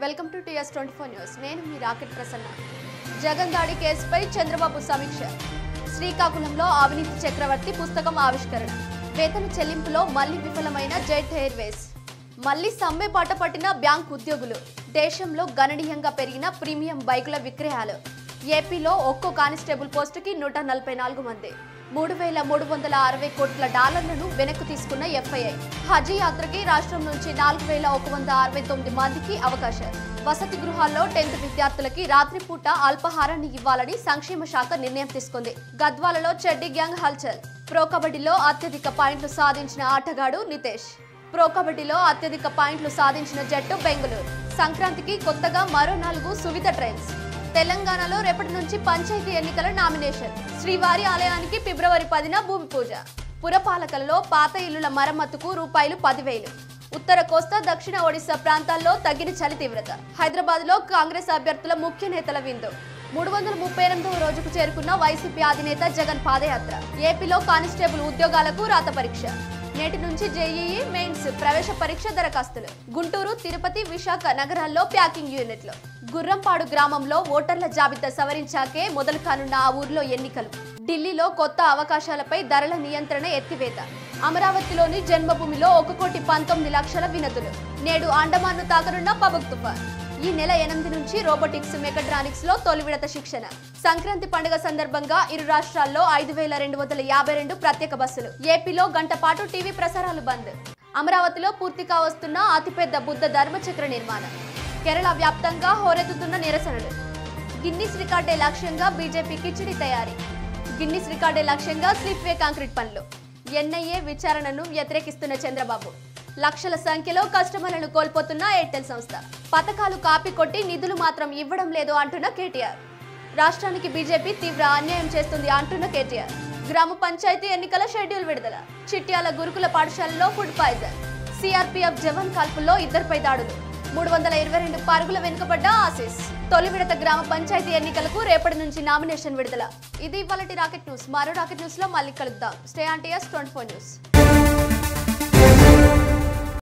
welcome to TS twenty four news నేను మీ rocket Prasanna Jagan దాడి కేసుపై చంద్రబాబు సమీక్ష శ్రీకాకుళంలో అవినీతి చక్రవర్తి పుస్తకం ఆవిష్కరణ వేతన చెల్లింపులో మళ్లీ విఫలమైన జెట్ ఎయిర్వేస్ మళ్లీ సమ్మె పాట పట్టిన బ్యాంక్ ఉద్యోగులు దేశంలో గణనీయంగా పెరిగిన ప్రీమియం బైకుల విక్రయాలు ఏపీలో ఒక్కో కానిస్టేబుల్ పోస్టుకి నూట నలభై నాలుగు మంది మూడు వేల మూడు వందల అరవై కోట్ల డాలర్లను వెనక్కు తీసుకున్న ఎఫ్ఐఐ హజ్ యాత్రకి రాష్ట్రం నుంచి నాలుగు వేల ఒక వంద అరవై తొమ్మిది మందికి అవకాశం వసతి గృహాల్లో టెన్త్ విద్యార్థులకి రాత్రిపూట అల్పాహారాన్ని ఇవ్వాలని సంక్షేమ శాఖ నిర్ణయం తీసుకుంది గద్వాలలో చెడ్డి గ్యాంగ్ హల్చల్ ప్రో కబడ్డీలో అత్యధిక పాయింట్లు సాధించిన ఆటగాడు నితేష్ ప్రో కబడ్డీలో అత్యధిక పాయింట్లు సాధించిన జట్టు బెంగళూరు సంక్రాంతికి కొత్తగా మరో నాలుగు సువిధ ట్రైన్స్ తెలంగాణలో రేపటి నుంచి పంచాయతీ ఎన్నికల నామినేషన్ శ్రీవారి ఆలయానికి ఫిబ్రవరి పదిన భూమి పూజ పురపాలకలలో పాత ఇల్లుల మరమ్మతుకు రూపాయలు పదివేలు ఉత్తర కోస్తా దక్షిణ ఒడిశా ప్రాంతాల్లో తగ్గిన చలి తీవ్రత హైదరాబాద్ లో కాంగ్రెస్ అభ్యర్థుల ముఖ్య నేతల విందు మూడు వందల ముప్పై ఎనిమిదవ రోజుకు చేరుకున్న వైసీపీ అధినేత జగన్ పాదయాత్ర ఏపీలో కానిస్టేబుల్ ఉద్యోగాలకు రాత పరీక్ష నేటి నుంచి జేఈఈ మెయిన్స్ ప్రవేశ పరీక్ష దరఖాస్తులు గుంటూరు తిరుపతి విశాఖ నగరాల్లో ప్యాకింగ్ యూనిట్లు గుర్రంపాడు గ్రామంలో ఓటర్ల జాబితా సవరించాకే మొదలు కానున్న ఆ ఊర్లో ఎన్నికలు ఢిల్లీలో కొత్త అవకాశాలపై ధరల నియంత్రణ ఎత్తివేత అమరావతిలోని జన్మభూమిలో ఒక కోటి పంతొమ్మిది లక్షల వినతులు నేడు అండమాన్ను తాకనున్న పబక్ తుఫాన్ ఈ నెల ఎనిమిది నుంచి రోబోటిక్స్ మెకట్రానిక్స్ లో తొలి విడత శిక్షణ సంక్రాంతి పండుగ సందర్భంగా ఇరు రాష్ట్రాల్లో ఐదు వేల రెండు వందల యాభై రెండు ప్రత్యేక బస్సులు ఏపీలో గంట పాటు టీవీ ప్రసారాలు బంద్ అమరావతిలో పూర్తిగా వస్తున్న అతిపెద్ద బుద్ధ ధర్మచక్ర నిర్మాణం కేరళ వ్యాప్తంగా హోరెత్తుతున్న నిరసనలు గిన్నిస్ రికార్డే లక్ష్యంగా బీజేపీ కిచిడి తయారీ గిన్నిస్ రికార్డే లక్ష్యంగా స్లిప్ వే కాంక్రీట్ పనులు ఎన్ఐఏ విచారణను వ్యతిరేకిస్తున్న చంద్రబాబు లక్షల సంఖ్యలో కస్టమర్లను కోల్పోతున్న ఎయిర్టెల్ సంస్థ పథకాలు కాపీ కొట్టి నిధులు మాత్రం ఇవ్వడం లేదు అంటున్న కేటీఆర్ రాష్ట్రానికి బీజేపీ తీవ్ర అన్యాయం చేస్తుంది అంటున్న కేటీఆర్ గ్రామ పంచాయతీ ఎన్నికల షెడ్యూల్ విడుదల చిట్యాల గురుకుల పాఠశాలలో ఫుడ్ పాయిజన్ సిఆర్పీఎఫ్ జవాన్ కాల్పుల్లో ఇద్దరిపై దాడులు మూడు వందల ఇరవై రెండు పరుగుల వెనుకబడ్డ ఆసీస్ తొలి విడత గ్రామ పంచాయతీ ఎన్నికలకు రేపటి నుంచి నామినేషన్ విడుదల ఇది ఇవాళ రాకెట్ న్యూస్ మరో రాకెట్ న్యూస్ లో మళ్ళీ కలుద్దాం stay on TS twenty four news